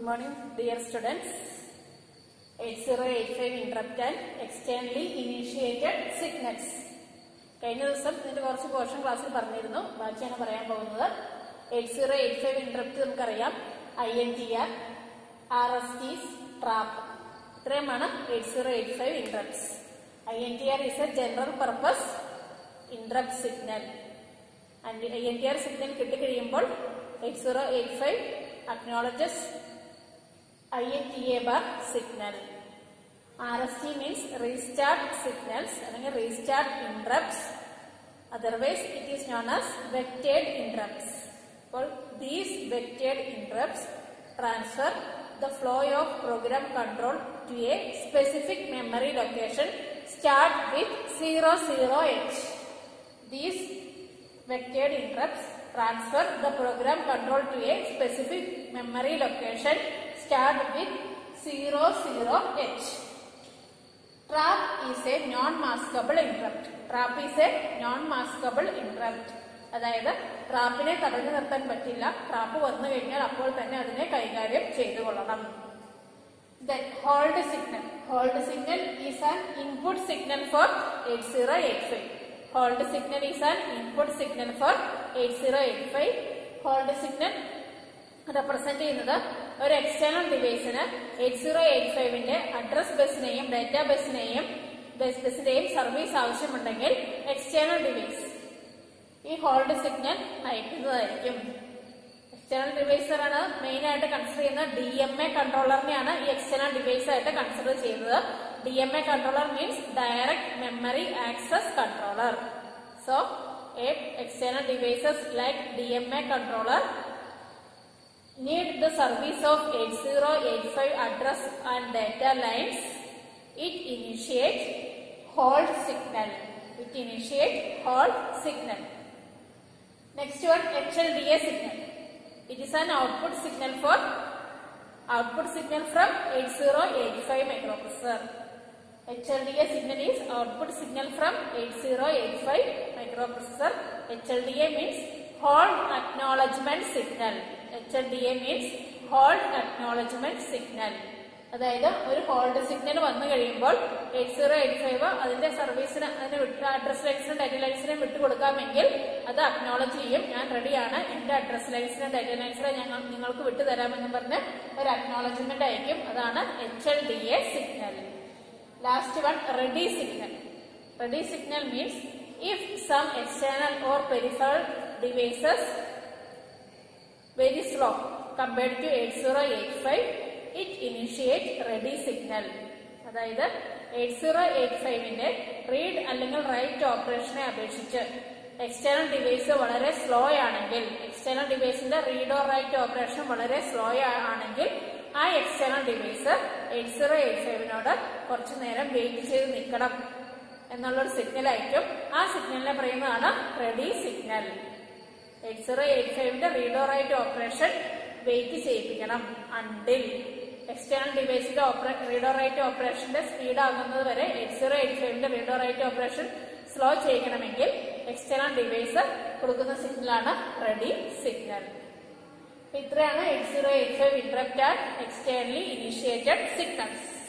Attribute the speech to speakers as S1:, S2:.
S1: Good morning, dear students. 8085 interrupt and externally initiated signals. കഴിഞ്ഞ ദിവസം ഇതിന്റെ കുറച്ച് പോർഷൻ ക്ലാസ്സിൽ പറഞ്ഞിരുന്നു ബാക്കിയാണ് പറയാൻ പോകുന്നത് eight zero eight five interrupt നമുക്കറിയാം I N T R R S T's trap ഇത്രയുമാണ് eight zero eight five interrupts I N T R is a general purpose interrupt signal and I N T R signal കിട്ടിക്കഴിയുമ്പോൾ eight zero eight five acknowledges I N T A bar signal R S T means restart signals അല്ലെങ്കിൽ restart interrupts otherwise it is non as vectored interrupts അപ്പോൾ these വെക്റ്റേഡ് interrupts transfer the flow of program control to a specific memory location start with zero zero H these vectored interrupts transfer the program control to a specific memory location start with 00H. Trap is a non-maskable interrupt. Trap is a non-maskable interrupt. അതായത് ട്രാപ്പിനെ തടഞ്ഞു നിർത്താൻ പറ്റില്ല trap വന്നു കഴിഞ്ഞാൽ അപ്പോൾ തന്നെ അതിനെ കൈകാര്യം ചെയ്തു കൊള്ളണം Then hold signal. Hold signal is an input signal for 8085. Hold signal is an input signal for 8085. Hold signal represent ചെയ്യുന്നത് ഒരു എക്സ്റ്റേണൽ ഡിവൈസിന് എയ്റ്റ് സീറോ എയ്റ്റ് ഫൈവിന്റെ അഡ്രസ് ബസിനെയും ഡാറ്റ ബസിനെയും ബസ് ബസിന്റെയും സർവീസ് ആവശ്യമുണ്ടെങ്കിൽ എക്സ്റ്റേണൽ ഡിവൈസ് ഈ ഹോൾഡ് സിഗ്നൽ അയക്കുന്നതായിരിക്കും എക്സ്റ്റേണൽ ഡിവൈസർ ആണ് മെയിൻ ആയിട്ട് കൺസിഡർ ചെയ്യുന്ന ഡി എം എ കൺട്രോളറിനെയാണ് ഈ എക്സ്റ്റേണൽ ഡിവൈസ് ആയിട്ട് കൺസിഡർ ചെയ്യുന്നത് D M A controller means direct memory access controller so a external devices like D M A controller need the service of 8085 address and data lines it initiate hold signal it initiate hold signal next one HLDA signal it is an output signal for output signal from 8085 microprocessor HLDA signal is output signal from 8085 microprocessor HLDA means hold acknowledgement signal HLDA means hold acknowledgement signal അതായത് ഒരു hold signal വന്നു കഴിയുമ്പോൾ eight zero eight five അതിന്റെ സർവീസിന് അതിന് വിട്ട് address ലൈൻസിനും data ലൈൻസിനും വിട്ടുകൊടുക്കാമെങ്കിൽ അത് acknowledge ചെയ്യും ഞാൻ റെഡിയാണ് എന്റെ അഡ്രസ് ലൈൻസിനും ഡാറ്റ ലൈൻസിനും ഞങ്ങൾ നിങ്ങൾക്ക് വിട്ടുതരാമെന്ന് പറഞ്ഞ് ഒരു അക്നോളജ്മെന്റ് അയക്കും അതാണ് H L D A signal last one ready signal ready signal means if some external or peripheral devices very slow compared to 8085 it initiate ready signal അതായത് എയ്റ്റ് സീറോ എയ്റ്റ് ഫൈവിന്റെ read അല്ലെങ്കിൽ write ഓപ്പറേഷനെ അപേക്ഷിച്ച് external device വളരെ slow ആണെങ്കിൽ external ഡിവൈസിന്റെ read or write operation വളരെ slow ആണെങ്കിൽ ആ external device eight zero eight ഫൈവിനോട് കുറച്ചു നേരം വെയിറ്റ് ചെയ്ത് നിൽക്കണം എന്നുള്ളൊരു സിഗ്നൽ ആയിരിക്കും ആ സിഗ്നലിനെ പറയുന്നതാണ് ready signal eight zero eight ഫൈവിന്റെ റീഡോ റൈറ്റ് ഓപ്പറേഷൻ വെയിറ്റ് ചെയ്യിപ്പിക്കണം അണ്ടിൽ എക്സ്റ്റേണൽ ഡിവൈസിന്റെ റീഡോ റൈറ്റ് ഓപ്പറേഷന്റെ സ്പീഡ് ആകുന്നത് വരെ എയ്റ്റ് സീറോ എയ്റ്റ് ഫൈവിന്റെ റീഡോ റൈറ്റ് ഓപ്പറേഷൻ സ്ലോ ചെയ്യിക്കണമെങ്കിൽ എക്സ്റ്റേണൽ ഡിവൈസ് കൊടുക്കുന്ന സിഗ്നലാണ് റെഡി സിഗ്നൽ ഇത്രയാണ് eight zero eight five interrupt and externally initiated signals